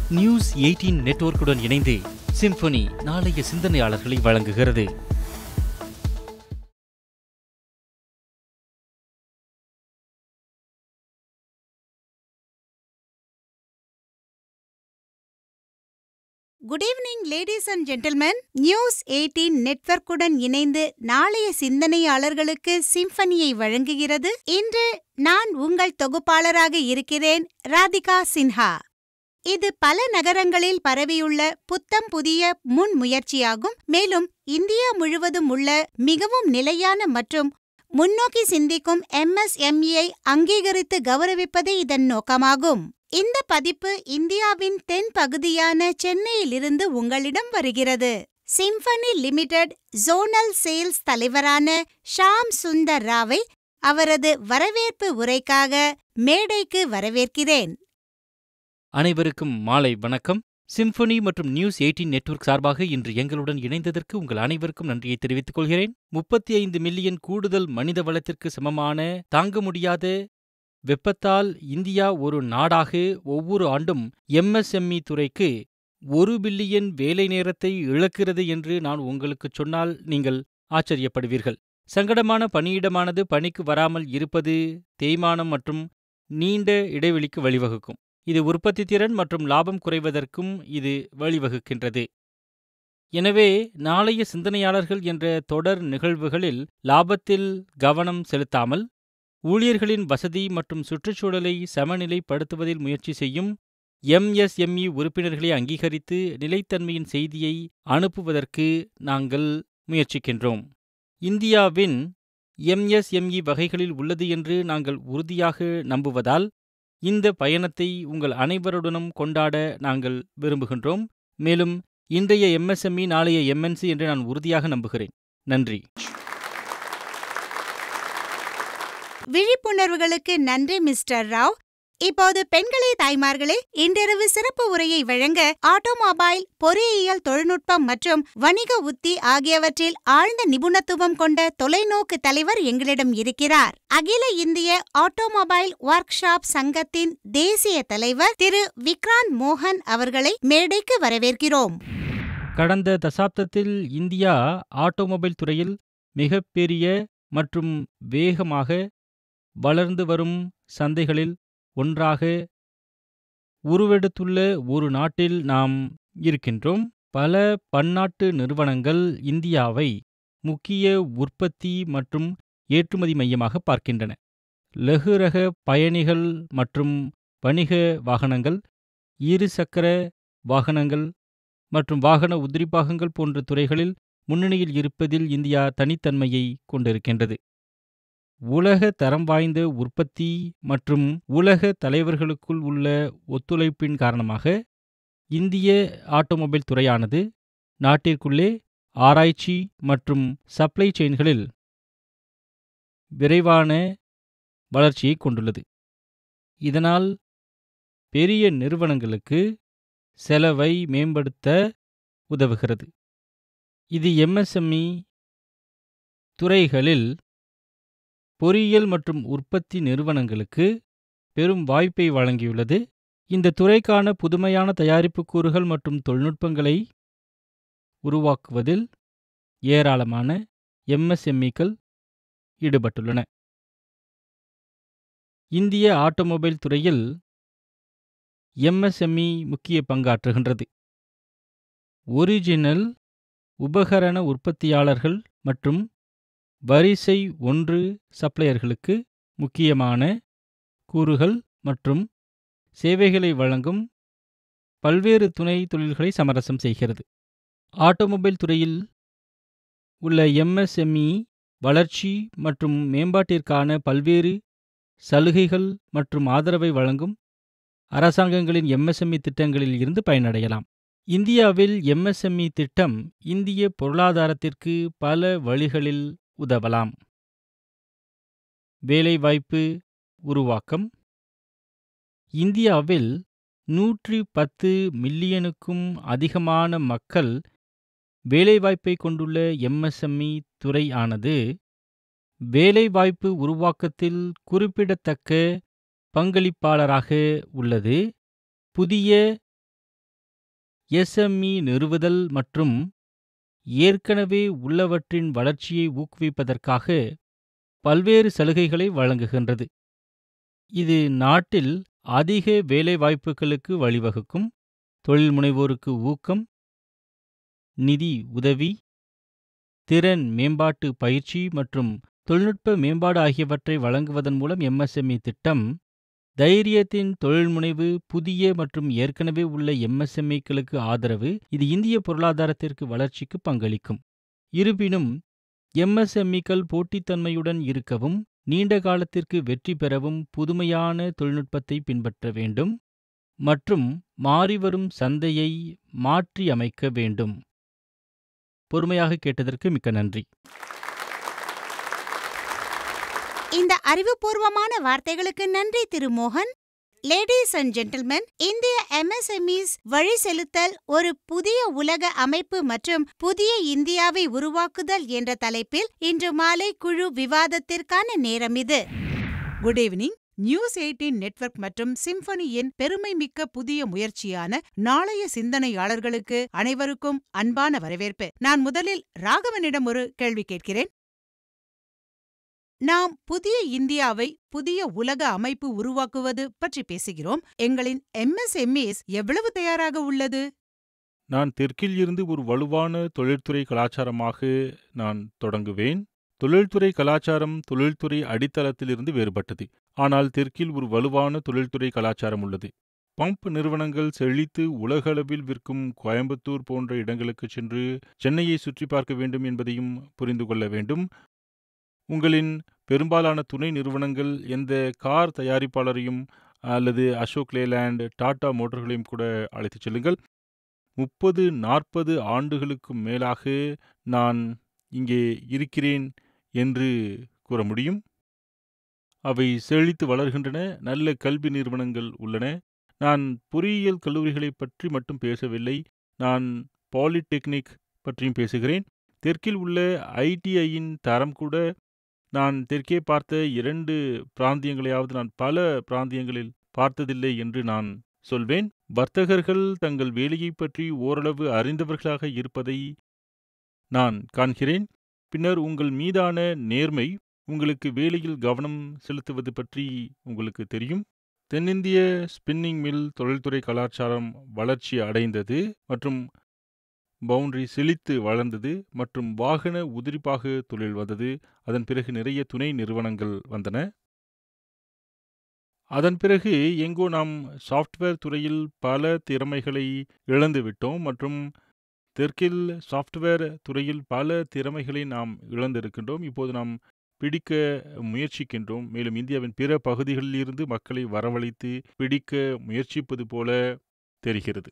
news eighteen நெட்வொர்க்குடன் இணைந்து symphony நாளைய சிந்தனையாளர்களை வழங்குகிறது good evening ladies and gentlemen news eighteen நெட்வொர்க்குடன் இணைந்து நாளைய சிந்தனையாளர்களுக்கு சிம்பனியை வழங்குகிறது இன்று நான் உங்கள் தொகுப்பாளராக இருக்கிறேன் ராதிகா சின்ஹா இது பல நகரங்களில் பரவியுள்ள புத்தம் புதிய முன்முயற்சியாகும் மேலும் இந்தியா முழுவதும் உள்ள மிகவும் நிலையான மற்றும் முன்னோக்கி சிந்திக்கும் எம்எஸ்எம்இயை அங்கீகரித்து கௌரவிப்பதே இதன் நோக்கமாகும் இந்த பதிப்பு இந்தியாவின் தென் பகுதியான சென்னையிலிருந்து உங்களிடம் வருகிறது சிம்பனி லிமிடெட் ஜோனல் சேல்ஸ் தலைவரான ஷாம் சுந்தர் ராவை அவரது வரவேற்பு உரைக்காக மேடைக்கு வரவேற்கிறேன் அனைவருக்கும் மாலை வணக்கம் சிம்பனி மற்றும் நியூஸ் எயிட்டீன் நெட்வொர்க் சார்பாக இன்று எங்களுடன் இணைந்ததற்கு உங்கள் அனைவருக்கும் நன்றியை தெரிவித்துக் கொள்கிறேன் முப்பத்தி ஐந்து மில்லியன் கூடுதல் மனித வளத்திற்கு சமமான தாங்க முடியாத வெப்பத்தால் இந்தியா ஒரு நாடாக ஒவ்வொரு ஆண்டும் எம்எஸ்எம்இ துறைக்கு ஒரு பில்லியன் வேலை நேரத்தை இழக்கிறது என்று நான் உங்களுக்குச் சொன்னால் நீங்கள் ஆச்சரியப்படுவீர்கள் சங்கடமான பணியிடமானது பணிக்கு வராமல் இருப்பது தேய்மானம் மற்றும் நீண்ட இடைவெளிக்கு வழிவகுக்கும் இது உற்பத்தி திறன் மற்றும் லாபம் குறைவதற்கும் இது வழிவகுக்கின்றது எனவே நாளைய சிந்தனையாளர்கள் என்ற தொடர் நிகழ்வுகளில் லாபத்தில் கவனம் செலுத்தாமல் ஊழியர்களின் வசதி மற்றும் சுற்றுச்சூழலை சமநிலைப்படுத்துவதில் முயற்சி செய்யும் எம்எஸ்எம்இ உறுப்பினர்களை அங்கீகரித்து நிலைத்தன்மையின் செய்தியை அனுப்புவதற்கு நாங்கள் முயற்சிக்கின்றோம் இந்தியாவின் எம்எஸ்எம்இ வகைகளில் உள்ளது என்று நாங்கள் உறுதியாக நம்புவதால் இந்த பயணத்தை உங்கள் அனைவருடனும் கொண்டாட நாங்கள் விரும்புகின்றோம் மேலும் இன்றைய எம்எஸ்எம்இ நாளைய எம்என்சி என்று நான் உறுதியாக நம்புகிறேன் நன்றி விழிப்புணர்வுகளுக்கு நன்றி மிஸ்டர் ராவ் இப்போது பெண்களே தாய்மார்களே இன்றிரவு சிறப்பு உரையை வழங்க ஆட்டோமொபைல் பொறியியல் தொழில்நுட்பம் மற்றும் வணிக உத்தி ஆகியவற்றில் ஆழ்ந்த நிபுணத்துவம் கொண்ட தொலைநோக்கு தலைவர் எங்களிடம் இருக்கிறார் அகில இந்திய ஆட்டோமொபைல் ஒர்க் ஷாப் சங்கத்தின் தேசிய தலைவர் திரு விக்ராந்த் மோகன் அவர்களை மேடைக்கு வரவேற்கிறோம் கடந்த தசாப்தத்தில் இந்தியா ஆட்டோமொபைல் துறையில் மிகப்பெரிய மற்றும் வேகமாக வளர்ந்து வரும் சந்தைகளில் ஒன்றாக உருவெடுத்துள்ள ஒரு நாட்டில் நாம் இருக்கின்றோம் பல பன்னாட்டு நிறுவனங்கள் இந்தியாவை முக்கிய உற்பத்தி மற்றும் ஏற்றுமதி மையமாக பார்க்கின்றன லகுரக பயணிகள் மற்றும் வணிக வாகனங்கள் இருசக்கர வாகனங்கள் மற்றும் வாகன உதிரிபாகங்கள் போன்ற துறைகளில் முன்னணியில் இருப்பதில் இந்தியா தனித்தன்மையை கொண்டிருக்கின்றது உலக தரம் வாய்ந்த உற்பத்தி மற்றும் உலக தலைவர்களுக்குள் உள்ள ஒத்துழைப்பின் காரணமாக இந்திய ஆட்டோமொபைல் துறையானது நாட்டிற்குள்ளே ஆராய்ச்சி மற்றும் சப்ளை செயின்களில் விரைவான வளர்ச்சியை கொண்டுள்ளது இதனால் பெரிய நிறுவனங்களுக்கு செலவை மேம்படுத்த உதவுகிறது இது எம்எஸ்எம்இ துறைகளில் பொறியியல் மற்றும் உற்பத்தி நிறுவனங்களுக்கு பெரும் வாய்ப்பை வழங்கியுள்ளது இந்த துறைக்கான புதுமையான தயாரிப்பு கூறுகள் மற்றும் தொழில்நுட்பங்களை உருவாக்குவதில் ஏராளமான எம்எஸ்எம்இக்கள் ஈடுபட்டுள்ளன இந்திய ஆட்டோமொபைல் துறையில் எம்எஸ்எம்இ முக்கிய பங்காற்றுகின்றது ஒரிஜினல் உபகரண உற்பத்தியாளர்கள் மற்றும் வரிசை ஒன்று சப்ளையர்களுக்கு முக்கியமான கூறுகள் மற்றும் சேவைகளை வழங்கும் பல்வேறு துணை தொழில்களை சமரசம் செய்கிறது ஆட்டோமொபைல் துறையில் உள்ள எம்எஸ்எம்இ வளர்ச்சி மற்றும் மேம்பாட்டிற்கான பல்வேறு சலுகைகள் மற்றும் ஆதரவை வழங்கும் அரசாங்கங்களின் எம்எஸ்எம்இ திட்டங்களில் இருந்து பயனடையலாம் இந்தியாவில் எம்எஸ்எம்இ திட்டம் இந்திய பொருளாதாரத்திற்கு பல வழிகளில் உதவலாம் வேலைவாய்ப்பு உருவாக்கம் இந்தியாவில் நூற்றி பத்து மில்லியனுக்கும் அதிகமான மக்கள் வேலைவாய்ப்பை கொண்டுள்ள எம்எஸ்எம்இ துறை ஆனது வேலைவாய்ப்பு உருவாக்கத்தில் குறிப்பிடத்தக்க பங்களிப்பாளராக உள்ளது புதிய எஸ்எம்இ நிறுவுதல் மற்றும் ஏற்கனவே உள்ளவற்றின் வளர்ச்சியை ஊக்குவிப்பதற்காக பல்வேறு சலுகைகளை வழங்குகின்றது இது நாட்டில் அதிக வேலைவாய்ப்புகளுக்கு வழிவகுக்கும் தொழில் முனைவோருக்கு ஊக்கம் நிதி உதவி திறன் மேம்பாட்டு பயிற்சி மற்றும் தொழில்நுட்ப மேம்பாடு ஆகியவற்றை வழங்குவதன் மூலம் எம்எஸ்எம்இ திட்டம் தைரியத்தின் தொழில்முனைவு புதிய மற்றும் ஏற்கனவே உள்ள எம்எஸ்எம்இக்களுக்கு ஆதரவு இது இந்திய பொருளாதாரத்திற்கு வளர்ச்சிக்கு பங்களிக்கும் இருப்பினும் எம்எஸ்எம்இக்கள் போட்டித்தன்மையுடன் இருக்கவும் நீண்ட காலத்திற்கு வெற்றி பெறவும் புதுமையான தொழில்நுட்பத்தை பின்பற்ற வேண்டும் மற்றும் மாறிவரும் சந்தையை மாற்றி அமைக்க வேண்டும் பொறுமையாக கேட்டதற்கு மிக்க நன்றி இந்த அறிவுபூர்வமான வார்த்தைகளுக்கு நன்றி திரு மோகன் லேடிஸ் அண்ட் ஜென்டில்மென் இந்திய எம்எஸ்எம்இஸ் வழி செலுத்தல் ஒரு புதிய உலக அமைப்பு மற்றும் புதிய இந்தியாவை உருவாக்குதல் என்ற தலைப்பில் இன்று மாலை குழு விவாதத்திற்கான நேரம் இது good evening news eighteen network மற்றும் சிம்பனியின் பெருமைமிக்க புதிய முயற்சியான நாளைய சிந்தனையாளர்களுக்கு அனைவருக்கும் அன்பான வரவேற்பு நான் முதலில் ராகவனிடம் ஒரு கேள்வி கேட்கிறேன் நாம் புதிய இந்தியாவை புதிய உலக அமைப்பு உருவாக்குவது பற்றி பேசுகிறோம் எங்களின் எம்எஸ்எம்இஸ் எவ்வளவு தயாராக உள்ளது நான் தெற்கில் இருந்து ஒரு வலுவான தொழில்துறை கலாச்சாரமாக நான் தொடங்குவேன் தொழில்துறை கலாச்சாரம் தொழில்துறை அடித்தளத்திலிருந்து வேறுபட்டது ஆனால் தெற்கில் ஒரு வலுவான தொழில்துறை கலாச்சாரம் உள்ளது பம்ப் நிறுவனங்கள் செழித்து உலகளவில் விற்கும் கோயம்புத்தூர் போன்ற இடங்களுக்கு சென்று சென்னையை சுற்றி பார்க்க வேண்டும் என்பதையும் புரிந்து கொள்ள வேண்டும் உங்களின் பெரும்பாலான துணை நிறுவனங்கள் எந்த கார் தயாரிப்பாளரையும் அல்லது அசோக் லேலேண்ட் டாடா மோட்டார்களையும் கூட அழைத்துச் செல்லுங்கள் முப்பது நாற்பது ஆண்டுகளுக்கு மேலாக நான் இங்கே இருக்கிறேன் என்று கூற முடியும் அவை செழித்து வளர்கின்றன நல்ல கல்வி நிறுவனங்கள் உள்ளன நான் பொறியியல் கல்லூரிகளை பற்றி மட்டும் பேசவில்லை நான் பாலிடெக்னிக் பற்றியும் பேசுகிறேன் தெற்கில் உள்ள ஐடிஐயின் தரம் கூட நான் தெற்கே பார்த்த இரண்டு பிராந்தியங்களையாவது நான் பல பிராந்தியங்களில் பார்த்ததில்லை என்று நான் சொல்வேன் வர்த்தகர்கள் தங்கள் வேலையை பற்றி ஓரளவு அறிந்தவர்களாக இருப்பதை நான் காண்கிறேன் பின்னர் உங்கள் மீதான நேர்மை உங்களுக்கு வேலையில் கவனம் செலுத்துவது பற்றி உங்களுக்கு தெரியும் தென்னிந்திய ஸ்பின்னிங் மில் தொழில்துறை கலாச்சாரம் வளர்ச்சி அடைந்தது மற்றும் பவுண்டரி செழித்து வளர்ந்தது மற்றும் வாகன உதிரிப்பாக தொழில் வந்தது அதன் பிறகு நிறைய துணை நிறுவனங்கள் வந்தன அதன் பிறகு எங்கோ நாம் சாஃப்ட்வேர் துறையில் பல திறமைகளை இழந்து விட்டோம் மற்றும் தெற்கில் சாஃப்ட்வேர் துறையில் பல திறமைகளை நாம் இழந்திருக்கின்றோம் இப்போது நாம் பிடிக்க முயற்சிக்கின்றோம் மேலும் இந்தியாவின் பிற பகுதிகளில் இருந்து மக்களை வரவழைத்து பிடிக்க முயற்சிப்பது போல தெரிகிறது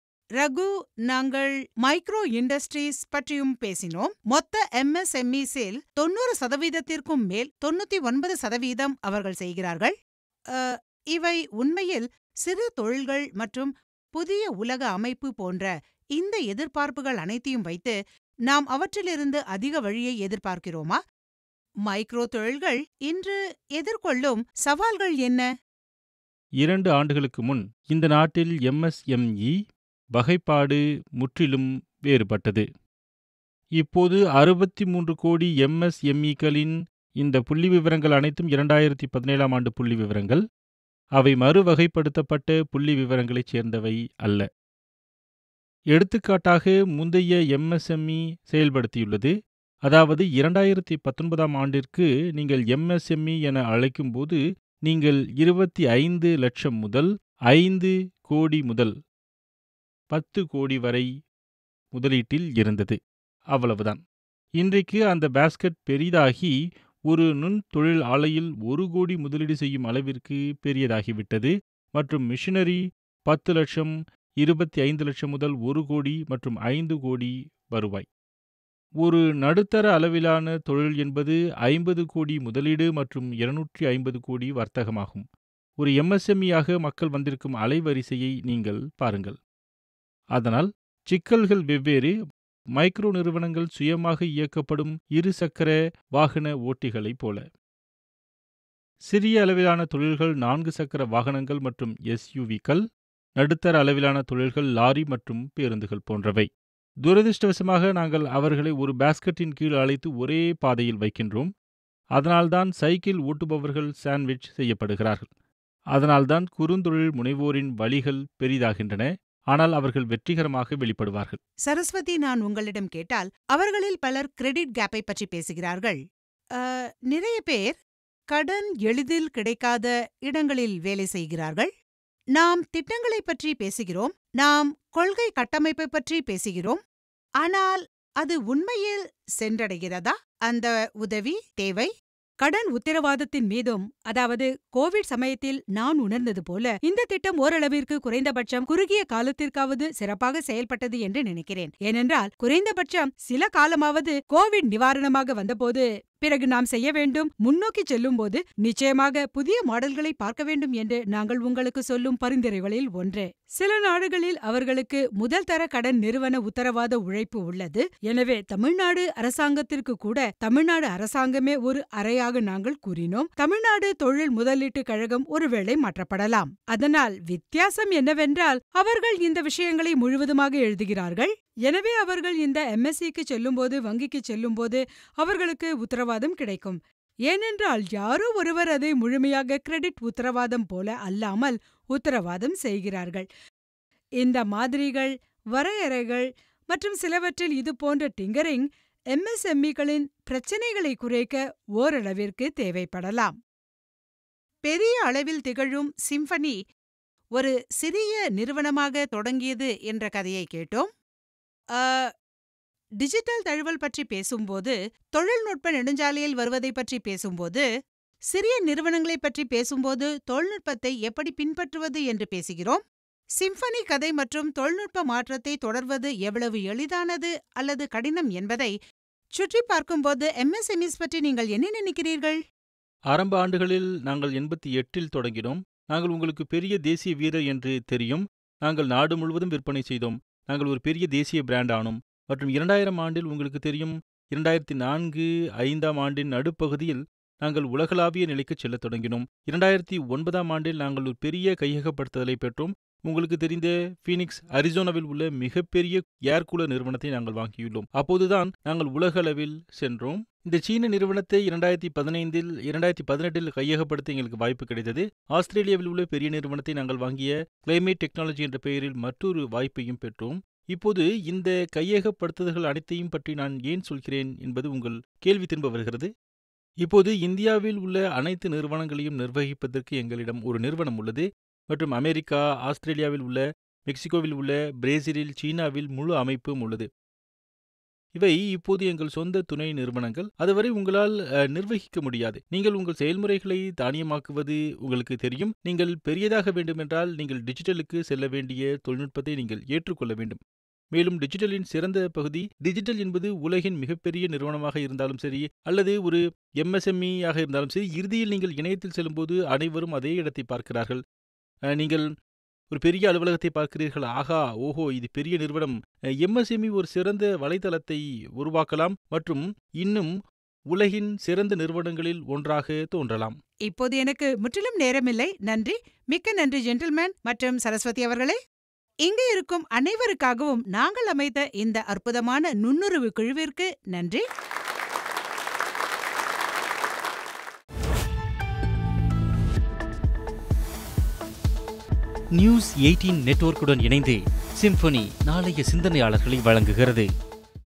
ரகு நாங்கள் மைக்ரோ இண்டஸ்ட்ரீஸ் பற்றியும் பேசினோம் மொத்த எம்எஸ்எம்இஸில் தொண்ணூறு சதவீதத்திற்கும் மேல் தொண்ணூத்தி ஒன்பது சதவீதம் அவர்கள் செய்கிறார்கள் அ, இவை உண்மையில் சிறு தொழில்கள் மற்றும் புதிய உலக அமைப்பு போன்ற இந்த எதிர்பார்ப்புகள் அனைத்தையும் வைத்து நாம் அவற்றிலிருந்து அதிக வழியை எதிர்பார்க்கிறோமா மைக்ரோ தொழில்கள் இன்று எதிர்கொள்ளும் சவால்கள் என்ன இரண்டு ஆண்டுகளுக்கு முன் இந்த நாட்டில் எம்எஸ்எம்இ வகைப்பாடு முற்றிலும் வேறுபட்டது இப்போது அறுபத்தி மூன்று கோடி எம்எஸ்எம்இக்களின் இந்த புள்ளி விவரங்கள் அனைத்தும் இரண்டாயிரத்தி பதினேழாம் ஆண்டு புள்ளி விவரங்கள் அவை மறுவகைப்படுத்தப்பட்ட புள்ளி விவரங்களைச் சேர்ந்தவை அல்ல எடுத்துக்காட்டாக முந்தைய எம்எஸ்எம்இ செயல்படுத்தியுள்ளது அதாவது இரண்டாயிரத்தி பத்தொன்பதாம் ஆண்டிற்கு நீங்கள் எம்எஸ்எம்இ என அழைக்கும்போது நீங்கள் இருபத்தி ஐந்து லட்சம் முதல் ஐந்து கோடி முதல் பத்து கோடி வரை முதலீட்டில் இருந்தது அவ்வளவுதான் இன்றைக்கு அந்த பாஸ்கெட் பெரிதாகி ஒரு நுண் தொழில் ஆலையில் ஒரு கோடி முதலீடு செய்யும் அளவிற்கு பெரியதாகிவிட்டது மற்றும் மிஷினரி பத்து லட்சம் இருபத்தி ஐந்து லட்சம் முதல் ஒரு கோடி மற்றும் ஐந்து கோடி வருவாய் ஒரு நடுத்தர அளவிலான தொழில் என்பது ஐம்பது கோடி முதலீடு மற்றும் இருநூற்றி ஐம்பது கோடி வர்த்தகமாகும் ஒரு எம்எஸ்எம்இயாக மக்கள் வந்திருக்கும் அலைவரிசையை நீங்கள் பாருங்கள் அதனால் சிக்கல்கள் வெவ்வேறு மைக்ரோ நிறுவனங்கள் சுயமாக இயக்கப்படும் இருசக்கர வாகன ஓட்டிகளைப் போல சிறிய அளவிலான தொழில்கள் நான்கு சக்கர வாகனங்கள் மற்றும் எஸ்யூவிக்கள் நடுத்தர அளவிலான தொழில்கள் லாரி மற்றும் பேருந்துகள் போன்றவை துரதிருஷ்டவசமாக நாங்கள் அவர்களை ஒரு பாஸ்கெட்டின் கீழ் அழைத்து ஒரே பாதையில் வைக்கின்றோம் அதனால்தான் சைக்கிள் ஓட்டுபவர்கள் சாண்ட்விச் செய்யப்படுகிறார்கள் அதனால்தான் குறுந்தொழில் முனைவோரின் வழிகள் பெரிதாகின்றன ஆனால் அவர்கள் வெற்றிகரமாக வெளிப்படுவார்கள் சரஸ்வதி நான் உங்களிடம் கேட்டால் அவர்களில் பலர் கிரெடிட் கேப்பை பற்றி பேசுகிறார்கள் அஹ், நிறைய பேர் கடன் எளிதில் கிடைக்காத இடங்களில் வேலை செய்கிறார்கள் நாம் திட்டங்களை பற்றி பேசுகிறோம் நாம் கொள்கை கட்டமைப்பை பற்றி பேசுகிறோம் ஆனால் அது உண்மையில் சென்றடைகிறதா அந்த உதவி தேவை கடன் உத்தரவாதத்தின் மீதும் அதாவது கோவிட் சமயத்தில் நான் உணர்ந்தது போல இந்த திட்டம் ஓரளவிற்கு குறைந்தபட்சம் குறுகிய காலத்திற்காவது சிறப்பாக செயல்பட்டது என்று நினைக்கிறேன் ஏனென்றால் குறைந்தபட்சம் சில காலமாவது கோவிட் நிவாரணமாக வந்தபோது பிறகு நாம் செய்ய வேண்டும் முன்னோக்கி செல்லும்போது நிச்சயமாக புதிய மாடல்களை பார்க்க வேண்டும் என்று நாங்கள் உங்களுக்கு சொல்லும் பரிந்துரைகளில் ஒன்று சில நாடுகளில் அவர்களுக்கு முதல் தர கடன் நிறுவன உத்தரவாத உழைப்பு உள்ளது எனவே தமிழ்நாடு அரசாங்கத்திற்கு கூட தமிழ்நாடு அரசாங்கமே ஒரு அறையாக நாங்கள் கூறினோம் தமிழ்நாடு தொழில் முதலீட்டு கழகம் ஒருவேளை மாற்றப்படலாம் அதனால் வித்தியாசம் என்னவென்றால் அவர்கள் இந்த விஷயங்களை முழுவதுமாக எழுதுகிறார்கள் எனவே அவர்கள் இந்த எம்எஸ்சிக்கு செல்லும்போது வங்கிக்கு செல்லும்போது அவர்களுக்கு உத்தரவாதம் கிடைக்கும் ஏனென்றால் யாரோ ஒருவர் அதை முழுமையாக கிரெடிட் உத்தரவாதம் போல அல்லாமல் உத்தரவாதம் செய்கிறார்கள் இந்த மாதிரிகள் வரையறைகள் மற்றும் சிலவற்றில் இது போன்ற டிங்கரிங் எம்எஸ்எம்இகளின் பிரச்சினைகளை குறைக்க ஓரளவிற்கு தேவைப்படலாம் பெரிய அளவில் திகழும் சிம்பனி ஒரு சிறிய நிறுவனமாக தொடங்கியது என்ற கதையை கேட்டோம் அ, டிஜிட்டல் தழுவல் பற்றி பேசும்போது தொழில்நுட்ப நெடுஞ்சாலையில் வருவதை பற்றி பேசும்போது சிறிய நிறுவனங்களைப் பற்றி பேசும்போது தொழில்நுட்பத்தை எப்படி பின்பற்றுவது என்று பேசுகிறோம் சிம்பனி கதை மற்றும் தொழில்நுட்ப மாற்றத்தை தொடர்வது எவ்வளவு எளிதானது அல்லது கடினம் என்பதை சுற்றி பார்க்கும்போது எம்எஸ்எம்இஸ் பற்றி நீங்கள் என்ன நினைக்கிறீர்கள் ஆரம்ப ஆண்டுகளில் நாங்கள் எண்பத்தி எட்டில் தொடங்கினோம் நாங்கள் உங்களுக்கு பெரிய தேசிய வீரர் என்று தெரியும் நாங்கள் நாடு முழுவதும் விற்பனை செய்தோம் நாங்கள் ஒரு பெரிய தேசிய பிராண்ட் ஆனோம் மற்றும் இரண்டாயிரம் ஆண்டில் உங்களுக்கு தெரியும் இரண்டாயிரத்தி நான்கு ஐந்தாம் ஆண்டின் நடுப்பகுதியில் நாங்கள் உலகளாவிய நிலைக்கு செல்லத் தொடங்கினோம் இரண்டாயிரத்தி ஒன்பதாம் ஆண்டில் நாங்கள் ஒரு பெரிய கையகப்படுத்துதலை பெற்றோம் உங்களுக்கு தெரிந்த ஃபீனிக்ஸ் அரிசோனாவில் உள்ள மிகப்பெரிய ஏர் கூலர் நிறுவனத்தை நாங்கள் வாங்கியுள்ளோம் அப்போதுதான் நாங்கள் உலகளவில் சென்றோம் இந்த சீன நிறுவனத்தை இரண்டாயிரத்தி பதினைந்தில் இரண்டாயிரத்தி பதினெட்டில் கையகப்படுத்த எங்களுக்கு வாய்ப்பு கிடைத்தது ஆஸ்திரேலியாவில் உள்ள பெரிய நிறுவனத்தை நாங்கள் வாங்கிய கிளைமேட் டெக்னாலஜி என்ற பெயரில் மற்றொரு வாய்ப்பையும் பெற்றோம் இப்போது இந்த கையகப்படுத்துதல்கள் அனைத்தையும் பற்றி நான் ஏன் சொல்கிறேன் என்பது உங்கள் கேள்வி திரும்ப வருகிறது இப்போது இந்தியாவில் உள்ள அனைத்து நிறுவனங்களையும் நிர்வகிப்பதற்கு எங்களிடம் ஒரு நிறுவனம் உள்ளது மற்றும் அமெரிக்கா ஆஸ்திரேலியாவில் உள்ள மெக்சிகோவில் உள்ள பிரேசிலில் சீனாவில் முழு அமைப்பும் உள்ளது இவை இப்போது எங்கள் சொந்த துணை நிறுவனங்கள் அதுவரை உங்களால் அஹ், நிர்வகிக்க முடியாது நீங்கள் உங்கள் செயல்முறைகளை தானியமாக்குவது உங்களுக்கு தெரியும் நீங்கள் பெரியதாக வேண்டுமென்றால் நீங்கள் டிஜிட்டலுக்கு செல்ல வேண்டிய தொழில்நுட்பத்தை நீங்கள் ஏற்றுக்கொள்ள வேண்டும் மேலும் டிஜிட்டலின் சிறந்த பகுதி டிஜிட்டல் என்பது உலகின் மிகப்பெரிய நிறுவனமாக இருந்தாலும் சரி அல்லது ஒரு எம்எஸ்எம்இ ஆக இருந்தாலும் சரி இறுதியில் நீங்கள் இணையத்தில் செல்லும்போது அனைவரும் அதே இடத்தை பார்க்கிறார்கள் அஹ், நீங்கள் ஒரு பெரிய அலுவலகத்தை பார்க்கிறீர்கள் ஆகா ஓஹோ இது பெரிய நிறுவனம் எம்எஸ்எம்இ ஒரு சிறந்த வலைதளத்தை உருவாக்கலாம் மற்றும் இன்னும் உலகின் சிறந்த நிறுவனங்களில் ஒன்றாக தோன்றலாம் இப்போது எனக்கு முற்றிலும் நேரமில்லை நன்றி மிக்க நன்றி ஜென்டில்மேன் மற்றும் சரஸ்வதி அவர்களே இங்கு இருக்கும் அனைவருக்காகவும் நாங்கள் அமைத்த இந்த அற்புதமான நுண்ணுறவு குழுவிற்கு நன்றி நியூஸ் எயிட்டீன் நெட்வொர்க்குடன் இணைந்து சிம்பனி நாளைய சிந்தனையாளர்களை வழங்குகிறது